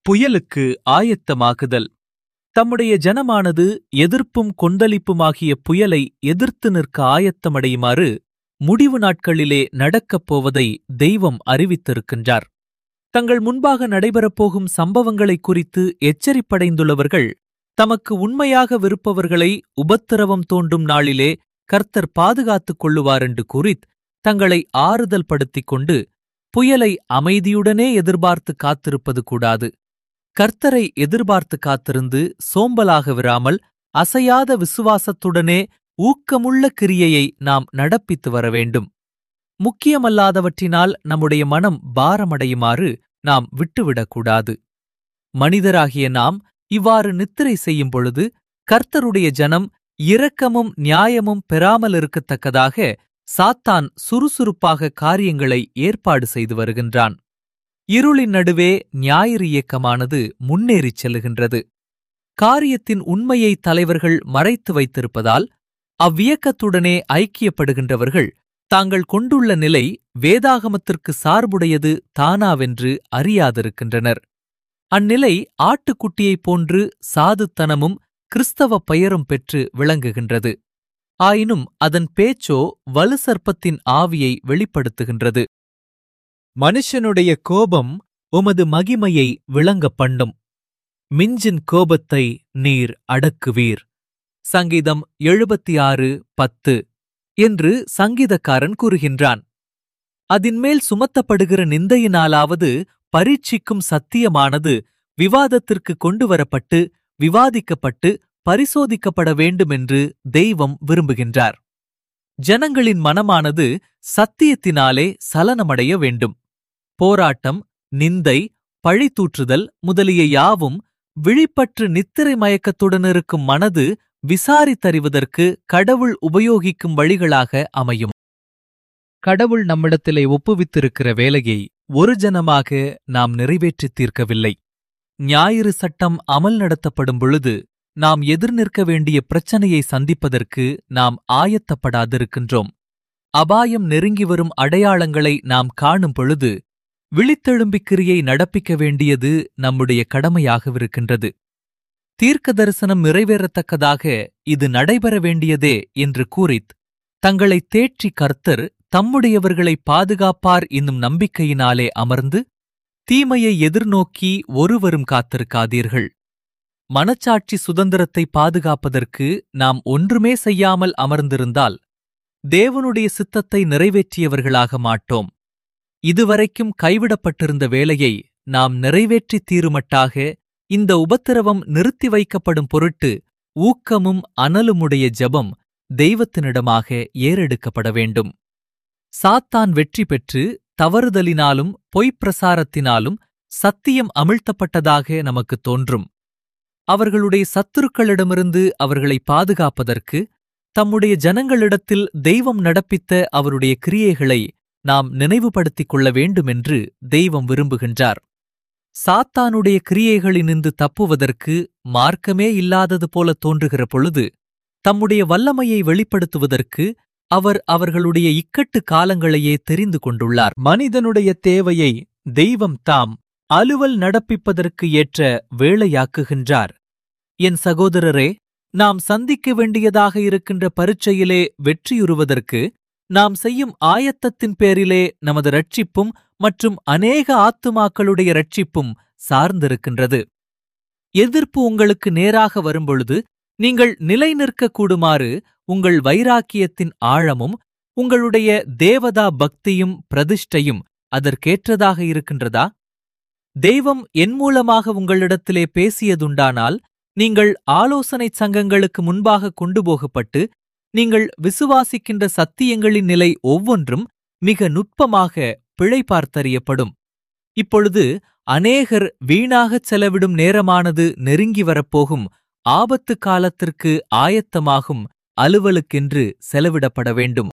புயலுக்கு ஆயத்தமாகுதல் தம்முடைய ஜனமானது எதிர்ப்பும் கொந்தளிப்புமாகிய புயலை எதிர்த்து நிற்க ஆயத்தமடையுமாறு முடிவு நாட்களிலே நடக்கப் போவதை தெய்வம் அறிவித்திருக்கின்றார் தங்கள் முன்பாக நடைபெறப்போகும் சம்பவங்களைக் குறித்து எச்சரிப்படைந்துள்ளவர்கள் தமக்கு உண்மையாக விருப்பவர்களை உபத்திரவம் தோண்டும் நாளிலே கர்த்தர் பாதுகாத்துக் கொள்ளுவாரென்று கூறித் தங்களை ஆறுதல் படுத்திக் கொண்டு புயலை அமைதியுடனே எதிர்பார்த்து காத்திருப்பது கூடாது கர்த்தரை எதிர்பார்த்து காத்திருந்து சோம்பலாக விராமல் அசையாத விசுவாசத்துடனே ஊக்கமுள்ள கிரியையை நாம் நடப்பித்து வர வேண்டும் முக்கியமல்லாதவற்றினால் நம்முடைய மனம் பாரமடையுமாறு நாம் விட்டுவிடக்கூடாது மனிதராகிய நாம் இவ்வாறு நித்திரை செய்யும் பொழுது கர்த்தருடைய ஜனம் இரக்கமும் நியாயமும் பெறாமல் இருக்கத்தக்கதாக சாத்தான் சுறுசுறுப்பாக காரியங்களை ஏற்பாடு செய்து வருகின்றான் இருளின் நடுவே ஞாயிறு இயக்கமானது முன்னேறிச் செல்லுகின்றது காரியத்தின் உண்மையை தலைவர்கள் மறைத்து வைத்திருப்பதால் அவ்வியக்கத்துடனே ஐக்கியப்படுகின்றவர்கள் தாங்கள் கொண்டுள்ள நிலை வேதாகமத்திற்கு சார்புடையது தானாவென்று அறியாதிருக்கின்றனர் அந்நிலை ஆட்டுக்குட்டியைப் போன்று சாதுத்தனமும் கிறிஸ்தவ பெயரும் பெற்று விளங்குகின்றது ஆயினும் அதன் பேச்சோ வலுசர்ப்பத்தின் ஆவியை வெளிப்படுத்துகின்றது மனுஷனுடைய கோபம் உமது மகிமையை விளங்கப் பண்ணும் மிஞ்சின் கோபத்தை நீர் அடக்குவீர் சங்கீதம் எழுபத்தி ஆறு பத்து என்று சங்கீதக்காரன் கூறுகின்றான் அதின்மேல் சுமத்தப்படுகிற நிந்தையினாலாவது பரீட்சிக்கும் சத்தியமானது விவாதத்திற்கு கொண்டு வரப்பட்டு விவாதிக்கப்பட்டு பரிசோதிக்கப்பட வேண்டுமென்று தெய்வம் விரும்புகின்றார் ஜனங்களின் மனமானது சத்தியத்தினாலே சலனமடைய வேண்டும் போராட்டம் நிந்தை பழித்தூற்றுதல் முதலிய யாவும் விழிப்பற்று நித்திரை மயக்கத்துடன் இருக்கும் மனது விசாரித்தறிவதற்கு கடவுள் உபயோகிக்கும் வழிகளாக அமையும் கடவுள் நம்மிடத்திலே ஒப்புவித்திருக்கிற வேலையை ஒரு ஜனமாக நாம் நிறைவேற்றித் தீர்க்கவில்லை ஞாயிறு சட்டம் அமல் நடத்தப்படும் பொழுது நாம் எதிர்நிற்க வேண்டிய பிரச்சனையை சந்திப்பதற்கு நாம் ஆயத்தப்படாதிருக்கின்றோம் அபாயம் நெருங்கி வரும் அடையாளங்களை நாம் காணும் பொழுது விழித்தெழும்பிக்கிரியை நடப்பிக்க வேண்டியது நம்முடைய கடமையாகவிருக்கின்றது தீர்க்க தரிசனம் நிறைவேறத்தக்கதாக இது நடைபெற வேண்டியதே என்று கூறித் தங்களை தேற்றி கர்த்தர் தம்முடையவர்களை பாதுகாப்பார் என்னும் நம்பிக்கையினாலே அமர்ந்து தீமையை எதிர்நோக்கி ஒருவரும் காத்திருக்காதீர்கள் மனச்சாட்சி சுதந்திரத்தை பாதுகாப்பதற்கு நாம் ஒன்றுமே செய்யாமல் அமர்ந்திருந்தால் தேவனுடைய சித்தத்தை நிறைவேற்றியவர்களாக மாட்டோம் இதுவரைக்கும் கைவிடப்பட்டிருந்த வேலையை நாம் நிறைவேற்றித் தீருமட்டாக இந்த உபத்திரவம் நிறுத்தி வைக்கப்படும் பொருட்டு ஊக்கமும் அனலுமுடைய ஜெபம் தெய்வத்தினிடமாக ஏறெடுக்கப்பட வேண்டும் சாத்தான் வெற்றி பெற்று தவறுதலினாலும் பொய்ப்பிரசாரத்தினாலும் சத்தியம் அமிழ்த்தப்பட்டதாக நமக்கு தோன்றும் அவர்களுடைய சத்துருக்களிடமிருந்து அவர்களை பாதுகாப்பதற்கு தம்முடைய ஜனங்களிடத்தில் தெய்வம் நடப்பித்த அவருடைய கிரியைகளை நாம் நினைவுபடுத்திக் கொள்ள வேண்டுமென்று தெய்வம் விரும்புகின்றார் சாத்தானுடைய கிரியைகளினின்று தப்புவதற்கு மார்க்கமே இல்லாதது போல தோன்றுகிற பொழுது தம்முடைய வல்லமையை வெளிப்படுத்துவதற்கு அவர் அவர்களுடைய இக்கட்டு காலங்களையே தெரிந்து கொண்டுள்ளார் மனிதனுடைய தேவையை தெய்வம் தாம் அலுவல் நடப்பிப்பதற்கு ஏற்ற வேளையாக்குகின்றார் என் சகோதரரே நாம் சந்திக்க வேண்டியதாக இருக்கின்ற பரீட்சையிலே வெற்றியுறுவதற்கு நாம் செய்யும் ஆயத்தத்தின் பேரிலே நமது ரட்சிப்பும் மற்றும் அநேக ஆத்துமாக்களுடைய ரட்சிப்பும் சார்ந்திருக்கின்றது எதிர்ப்பு உங்களுக்கு நேராக வரும்பொழுது நீங்கள் நிலை நிற்கக் கூடுமாறு உங்கள் வைராக்கியத்தின் ஆழமும் உங்களுடைய தேவதா பக்தியும் பிரதிஷ்டையும் அதற்கேற்றதாக இருக்கின்றதா தெய்வம் என் மூலமாக உங்களிடத்திலே பேசியதுண்டானால் நீங்கள் ஆலோசனை சங்கங்களுக்கு முன்பாக கொண்டு போகப்பட்டு நீங்கள் விசுவாசிக்கின்ற சத்தியங்களின் நிலை ஒவ்வொன்றும் மிக நுட்பமாக பிழை பார்த்தறியப்படும் இப்பொழுது அநேகர் வீணாகச் செலவிடும் நேரமானது நெருங்கி வரப்போகும் ஆபத்து காலத்திற்கு ஆயத்தமாகும் அலுவலுக்கென்று செலவிடப்பட வேண்டும்